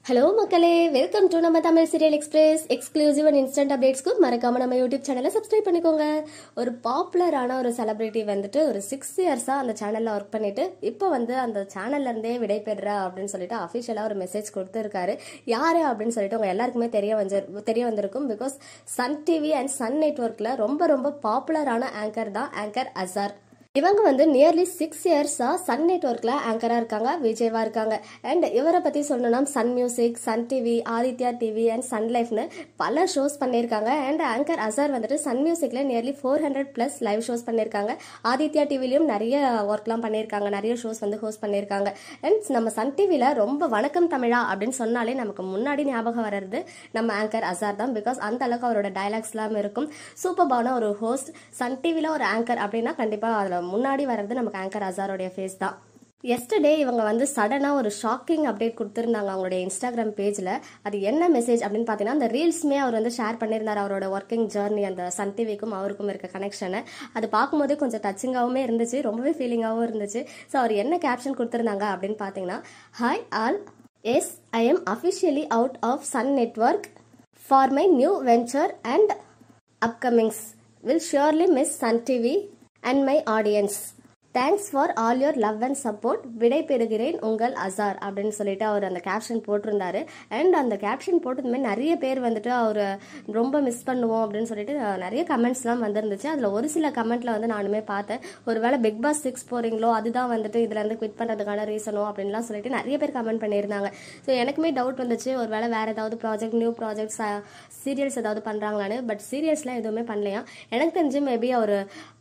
hello மக்களே welcome to நம்ம Tamil serial express exclusive and instant அப்டேட்ஸ்க்கு மறக்காம நம்ம யூடியூப் சேனலை சப்ஸ்கிரைப் பண்ணிக்கோங்க ஒரு பாப்புலரான ஒரு செலிபிரிட்டி வந்துட்டு ஒரு சிக்ஸ் இயர்ஸா அந்த சேனல்ல ஒர்க் பண்ணிட்டு இப்போ வந்து அந்த சேனல்ல இருந்தே விடைபெறா அப்படின்னு சொல்லிட்டு அஃபிஷியலா ஒரு மெசேஜ் கொடுத்துருக்காரு யாரு அப்படின்னு சொல்லிட்டு உங்க எல்லாருக்குமே தெரிய வந்து தெரிய வந்திருக்கும் because Sun TV and Sun நெட்ஒர்க்ல ரொம்ப ரொம்ப பாப்புலரான ஆங்கர் தான் ஆங்கர் அசார் இவங்க வந்து நியர்லி சிக்ஸ் இயர்ஸா சன் நெட்ஒர்க்ல ஆங்கரா இருக்காங்க விஜயவா இருக்காங்க அண்ட் இவரை பத்தி சொல்லணும்னா Sun music Sun TV Aditya TV and Sun லைஃப்னு பல ஷோஸ் பண்ணியிருக்காங்க அண்ட் ஆங்கர் அசர் வந்துட்டு சன் மியூசிக்ல nearly four hundred plus live shows பண்ணியிருக்காங்க ஆதித்யா டிவிலையும் நிறைய ஒர்க்லாம் பண்ணியிருக்காங்க நிறைய ஷோஸ் வந்து ஹோஸ்ட் பண்ணியிருக்காங்க அண்ட் நம்ம சன் டிவில ரொம்ப வணக்கம் தமிழா அப்படின்னு சொன்னாலே நமக்கு முன்னாடி ஞாபகம் வர்றது நம்ம ஆங்கர் அசார் தான் பிகாஸ் அந்த அளவுக்கு அவரோட டைலாக்ஸ்லாம் இருக்கும் சூப்பர்பான ஒரு ஹோஸ்ட் சன் டிவில ஒரு ஆங்கர் அப்படின்னா கண்டிப்பா அதுல முன்னாடி வர்றது நமக்கு ஆங்கர் அசாரோடைய ஃபேஸ் தான் எஸ்டர்டே இவங்க வந்து சடனாக ஒரு ஷாக்கிங் அப்டேட் கொடுத்துருந்தாங்க அவங்களுடைய இன்ஸ்டாகிராம் பேஜில் அது என்ன மெசேஜ் அப்படின்னு பார்த்தீங்கன்னா அந்த ரீல்ஸுமே அவர் வந்து ஷேர் பண்ணியிருந்தார் அவரோட ஒர்க்கிங் ஜேர்னி அந்த சன் டிவிக்கும் அவருக்கும் இருக்க கனெக்ஷனை அது பார்க்கும்போதே கொஞ்சம் டச்சிங்காகவும் இருந்துச்சு ரொம்பவே ஃபீலிங்காகவும் இருந்துச்சு ஸோ அவர் என்ன கேப்ஷன் கொடுத்துருந்தாங்க அப்படின்னு பார்த்தீங்கன்னா hi all yes I am officially out of Sun network for my new venture and upcomings will surely miss Sun TV and my audience thanks for all your love and support விடை பெறுகிறேன் உங்கள் அசார் அப்படின்னு சொல்லிட்டு அவர் அந்த caption போட்டிருந்தாரு and அந்த caption போட்டதுமே நிறைய பேர் வந்துட்டு அவர் ரொம்ப மிஸ் பண்ணுவோம் அப்படின்னு சொல்லிட்டு நிறைய கமெண்ட்ஸ்லாம் வந்திருந்துச்சு அதில் ஒரு சில கமெண்ட்ல வந்து நானுமே பார்த்தேன் ஒருவேளை பிக் பாஸ் சிக்ஸ் போறீங்களோ அதுதான் வந்துட்டு இதுல இருந்து குவிட் பண்ணுறதுக்கான ரீசனோ அப்படின்லாம் சொல்லிட்டு நிறைய பேர் கமெண்ட் பண்ணியிருந்தாங்க ஸோ எனக்குமே டவுட் வந்துச்சு ஒருவேளை வேற ஏதாவது ப்ராஜெக்ட் நியூ ப்ராஜெக்ட் சீரியல்ஸ் ஏதாவது பண்ணுறாங்களான்னு பட் சீரியல்ஸ்லாம் எதுவுமே பண்ணலையா எனக்கு தெரிஞ்சு மேபி அவர்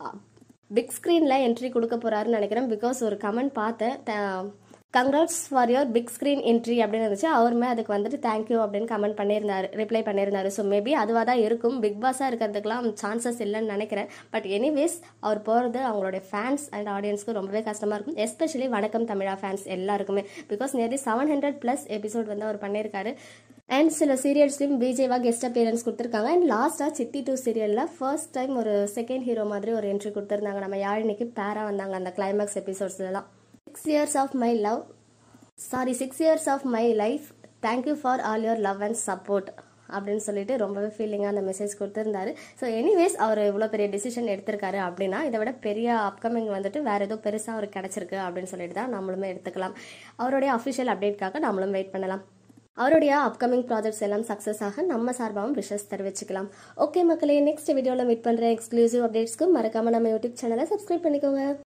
பிக் ஸ்க்ரீனில் என்ட்ரி கொடுக்க போறாருன்னு நினைக்கிறேன் பிகாஸ் ஒரு கமெண்ட் பார்த்தேன் congrats for your big screen entry அப்படின்னு இருந்துச்சு அவருமே அதுக்கு வந்துட்டு தேங்க்யூ அப்படின்னு கமெண்ட் பண்ணியிருந்தாரு ரிப்ளை பண்ணியிருந்தாரு ஸோ மேபி அதுவாக தான் இருக்கும் பிக் பாஸாக இருக்கிறதுக்குலாம் சான்சஸ் இல்லைன்னு நினைக்கிறேன் பட் எனிவேஸ் அவர் போகிறது அவங்களுடைய ஃபேன்ஸ் அண்ட் ஆடியன்ஸ்க்கு ரொம்பவே கஷ்டமாக இருக்கும் எஸ்பெஷலி வணக்கம் தமிழா ஃபேன்ஸ் எல்லாருக்குமே because nearly seven hundred plus episode வந்து அவர் பண்ணியிருக்காரு அண்ட் சில சீரியல்ஸ்லையும் பிஜேவா கெஸ்ட் அப்பியரன்ஸ் கொடுத்துருக்காங்க அண்ட் லாஸ்ட்டாக சித்தி டூ சீரியலில் ஃபர்ஸ்ட் டைம் ஒரு செகண்ட் ஹீரோ மாதிரி ஒரு என்ட்ரி கொடுத்துருந்தாங்க நம்ம யாழினிக்கு பேரா வந்தாங்க அந்த கிளைமேக்ஸ் எபிசோட்ஸ்லாம் six years of my love sorry six years of my life thank you for all your love and support அப்படின்னு சொல்லிட்டு ரொம்பவே ஃபீலிங்காக அந்த மெசேஜ் கொடுத்துருந்தாரு ஸோ எனிவேஸ் அவர் இவ்வளோ பெரிய டிசிஷன் எடுத்திருக்காரு அப்படின்னா இதை விட பெரிய அப்கமிங் வந்துட்டு வேற ஏதோ பெருசாக அவருக்கு கிடச்சிருக்கு அப்படின்னு சொல்லிட்டு தான் நம்மளுமே எடுத்துக்கலாம் அவருடைய அஃபிஷியல் அப்டேட்காக நம்மளும் வெயிட் பண்ணலாம் அவருடைய அப்கமிங் ப்ராஜெக்ட்ஸ் எல்லாம் சக்ஸஸ் ஆக நம்ம சார்பாகவும் விஷஸ் தெரிவிச்சுக்கலாம் ஓகே மக்களே நெக்ஸ்ட் வீடியோவில் மீட் பண்ணுற எக்ஸ்க்ளூசிவ் அப்டேட்ஸ்க்கு மறக்காம நம்ம யூடியூப் சேனலை சப்ஸ்கிரைப் பண்ணிக்கோங்க